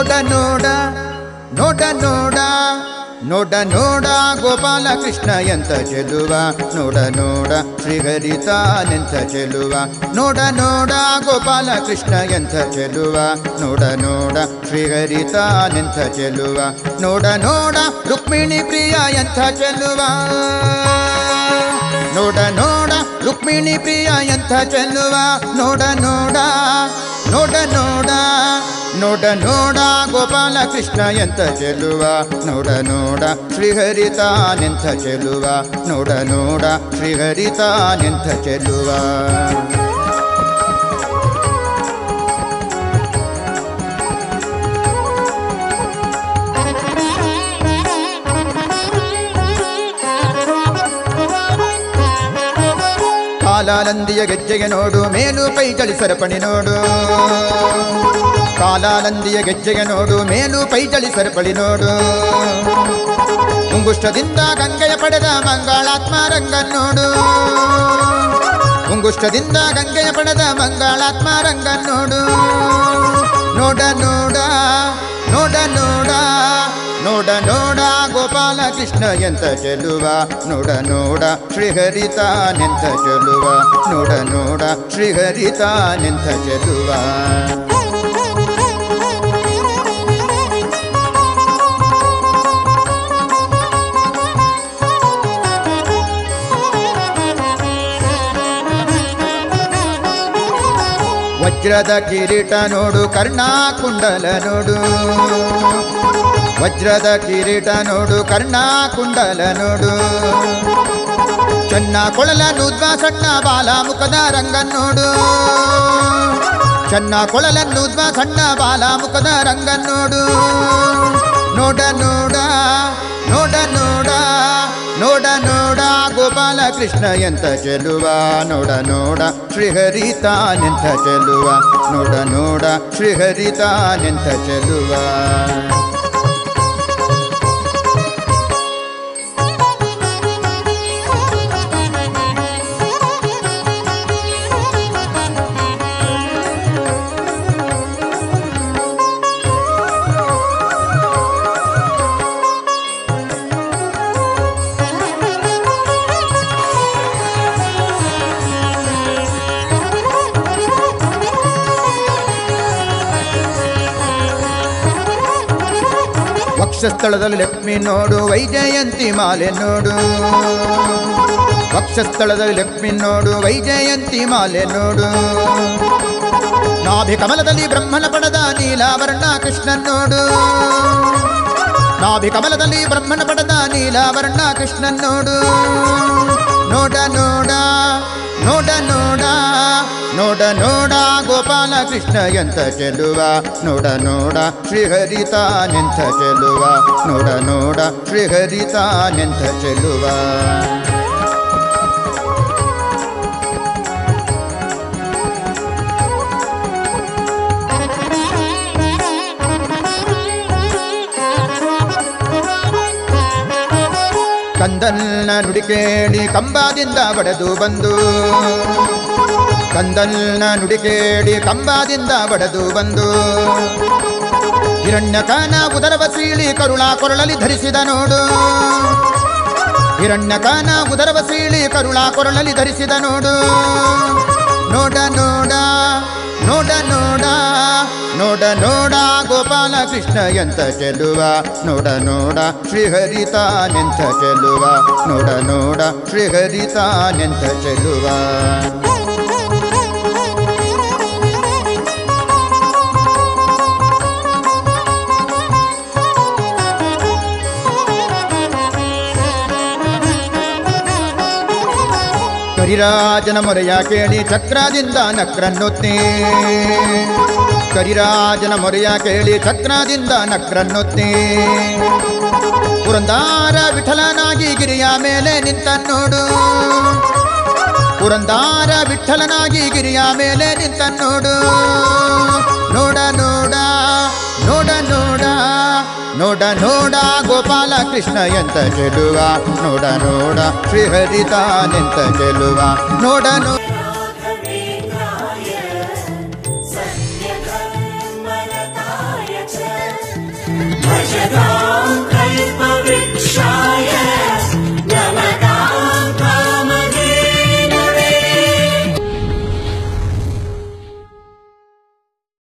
ನೋಡ ನೋಡ ನೋಡ ನೋಡ ನೋಡ ನೋಡ ಗೋಪಾಲ ಕೃಷ್ಣ ಎಂತ ಚೆಲುವ ನೋಡ ನೋಡ ಶ್ರೀಹರಿತಾನೆಂತ ಚೆಲುವ ನೋಡ ನೋಡ ಗೋಪಾಲ ಕೃಷ್ಣ ಎಂತ ಚೆಲುವ ನೋಡ ನೋಡ ಶ್ರೀಹರಿತಾನೆಂತ ಚೆಲುವ ನೋಡ ನೋಡ ರುಕ್ಮಿಣಿ ಪ್ರಿಯ ಎಂಥ ಚೆಲುವ ನೋಡ ನೋಡ ರುಕ್ಮಿಣಿ ಪ್ರಿಯ ಎಂಥ ಚೆಲುವ ನೋಡ ನೋಡ ನೋಡ ನೋಡ ನೋಡ ನೋಡ ಗೋಪಾಲ ಕೃಷ್ಣ ಎಂತ ಚೆಲುವ ನೋಡ ನೋಡ ಶ್ರೀಹರಿತಾನೆಂಥ ಚೆಲುವ ನೋಡ ನೋಡ ಶ್ರೀಹರಿತಾನೆಂಥ ಚೆಲುವ ಕಾಲಾನಂದಿಯ ಗೆಜ್ಜೆಗೆ ನೋಡು ಮೇಲು ಪೈ ಸರಪಣಿ ನೋಡು ಕಾಲಾನಂದಿಯ ಗೆಜ್ಜೆಗೆ ನೋಡು ಮೇಲು ಪೈ ಸರಪಳಿ ನೋಡು ಮುಂಗುಷ್ಟದಿಂದ ಗಂಗೆಯ ಪಡೆದ ಮಂಗಳಾತ್ಮ ರಂಗನ್ ನೋಡು ಮುಂಗುಷ್ಟದಿಂದ ಗಂಗೆಯ ಪಡೆದ ಮಂಗಳಾತ್ಮ ರಂಗನ್ ನೋಡು ನೋಡ ನೋಡ ನೋಡ ನೋಡ ನೋಡ ನೋಡ ಗೋಪಾಲ ಕೃಷ್ಣ ಎಂತ ಚೆಲುವ ನೋಡ ನೋಡ ಶ್ರೀಹರಿತಾನೆಂತ ಚೆಲುವ ನೋಡ ನೋಡ ಶ್ರೀಹರಿತಾನೆಂತ ಚೆಲುವ ವಜ್ರದ ಕಿರೀಟ ನೋಡು ಕರ್ಣ ಕುಂಡಲ ನೋಡು ವಜ್ರದ ಕಿರೀಟ ನೋಡು ಕರ್ಣ ಕುಂಡಲ ನೋಡು ಚೆನ್ನ ಕೊಳಲ ನೂದ್ವ ಸಣ್ಣ ಬಾಲ ಮುಖದ ರಂಗನ್ ನೋಡು ಚೆನ್ನ ಕೊಳಲನ್ನೂದ್ವ ಸಣ್ಣ ಬಾಲ ಮುಖದ ರಂಗನ್ ನೋಡು ನೋಡ ನೋಡ ನೋಡ ನೋಡ ನೋಡ ನೋಡ ಗೋಪಾಲ ಕೃಷ್ಣ ಎಂತ ಚೆಲುವ ನೋಡ ನೋಡ ಶ್ರೀಹರಿತಾನೆಂತ ಚೆಲುವ ನೋಡ ನೋಡ ಶ್ರೀಹರಿತಾನೆಂತ ಚೆಲುವ ವಕ್ಷಸ್ಥಳದಲ್ಲಿ ಲಕ್ಷ್ಮಿ ನೋಡು ವೈಜಯಂತಿ ಮಾಲೆ ನೋಡು ವಕ್ಷಸ್ಥಳದಲ್ಲಿ ಲಕ್ಷ್ಮಿ ನೋಡು ವೈಜಯಂತಿ ಮಾಲೆ ನೋಡು ನಾಭಿ ಕಮಲದಲ್ಲಿ ಬ್ರಹ್ಮನ ಪಡೆದ ನೀಲಾವರ್ಣ ಕೃಷ್ಣನ್ ನೋಡು ನಾಭಿ ಕಮಲದಲ್ಲಿ ಬ್ರಹ್ಮನ ಪಡೆದ ನೀಲಾವರ್ಣ ಕೃಷ್ಣನ್ ನೋಡು ನೋಡ ನೋಡ ನೋಡ ನೋಡ ನೋಡ ನೋಡ ಗೋಪಾಲ ಕೃಷ್ಣ ಎಂತ ಚೆಲುವ ನೋಡ ನೋಡ ಶ್ರೀಹರಿತಾನೆಂಥ ಚೆಲುವ ನೋಡ ನೋಡ ಶ್ರೀಹರಿತಾನೆಂಥ ಚೆಲುವ ಕಂದನ್ನ ನುಡಿ ಕೇಳಿ ಕಂಬದಿಂದ ಬಡದು ಬಂದು ಕಂದನ್ನ ನುಡಿ ಕೇಳಿ ಕಂಬದಿಂದ ಬಡದು ಬಂದು ಹಿರಣ್ಯಕಾನ ಉದರವ ಸೀಳಿ ಕರುಳ ಕೊರಳಲಿ ಧರಿಸಿದ ನೋಡು ಹಿರಣ್ಯಕಾನ ಉದರವ ಸೀಳಿ ಕರುಳ ಕೊರಳಲಿ ಧರಿಸಿದ ನೋಡು ನೋಡ ನೋಡ ನೋಡ ನೋಡ ನೋಡ ನೋಡ ಗೋಪಾಲ ಕೃಷ್ಣ ಎಂತ ಚೆಲುವ ನೋಡ ನೋಡ ಶ್ರೀಹರಿತಾನೆಂತ ಚೆಲುವ ನೋಡ ನೋಡ ಶ್ರೀಹರಿತಾನೆಂತ ಚೆಲುವ ಕರಿರಾಜನ ಮೊರೆಯ ಕೇಳಿ ಚಕ್ರದಿಂದ ನಕ್ರನ್ನೊತ್ತಿ ಕರಿರಾಜನ ಮೊರೆಯ ಕೇಳಿ ಚಕ್ರದಿಂದ ನಕ್ರನ್ನೊತ್ತಿ ಪುರಂದಾರ ವಿಠಲನಾಗಿ ಗಿರಿಯ ಮೇಲೆ ನಿಂತ ನೋಡು ಪುರಂದಾರ ವಿಠಲನಾಗಿ ಗಿರಿಯ ಮೇಲೆ ನಿಂತ ನೋಡು ನೋಡ ನೋಡ ನೋಡ ನೋಡ ನೋಡ ನೋಡ ಗೋಪಾಲ ಕೃಷ್ಣ ಎಂತ ಚೆಲುವ ನೋಡ ನೋಡ ಶ್ರೀಹರಿತಾನೆಂತ ಚೆಲುವ ನೋಡ ನೋ राघवेन्द्राय सत्यधर्मरताय च ರಕ್ಷಕ ಕ್ರೈಸ್ತ